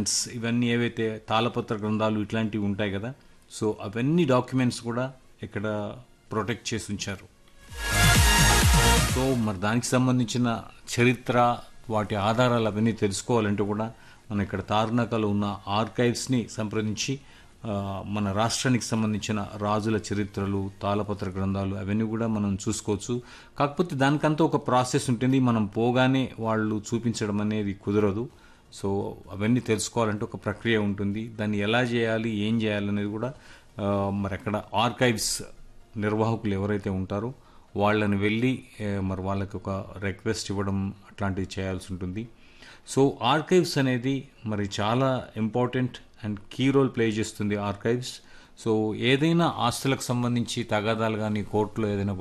documents ఇవన్నీ ఏవైతే తాళపత్ర గ్రంథాలు ఇట్లాంటివి ఉంటాయి కదా సో అవన్నీ డాక్యుమెంట్స్ కూడా ఇక్కడ ప్రొటెక్ట్ చేసి ఉంచారు సో మరి దానికి సంబంధించిన చరిత్ర వాటి ఆధారాలు అవన్నీ తెలుసుకోవాలంటే కూడా మనం ఇక్కడ తార్నాకలో ఉన్న ఆర్కైవ్స్ని సంప్రదించి ఆ, మన రాష్ట్రానికి సంబంధించిన రాజుల చరిత్రలు తాళపత్ర గ్రంథాలు అవన్నీ కూడా మనం చూసుకోవచ్చు కాకపోతే దానికంతా ఒక ప్రాసెస్ ఉంటుంది మనం పోగానే వాళ్ళు చూపించడం అనేది కుదరదు సో అవన్నీ తెలుసుకోవాలంటే ఒక ప్రక్రియ ఉంటుంది దాన్ని ఎలా చేయాలి ఏం చేయాలి అనేది కూడా ఆ, మరి అక్కడ ఆర్కైవ్స్ నిర్వాహకులు ఎవరైతే ఉంటారో వాళ్ళని వెళ్ళి ఏ, మరి వాళ్ళకి ఒక రిక్వెస్ట్ ఇవ్వడం అట్లాంటివి చేయాల్సి ఉంటుంది సో ఆర్కైవ్స్ అనేది మరి చాలా important and key role play చేస్తుంది ఆర్కైవ్స్ సో ఏదైనా ఆస్తులకు సంబంధించి తగాదాలు కానీ కోర్టులో ఏదైనా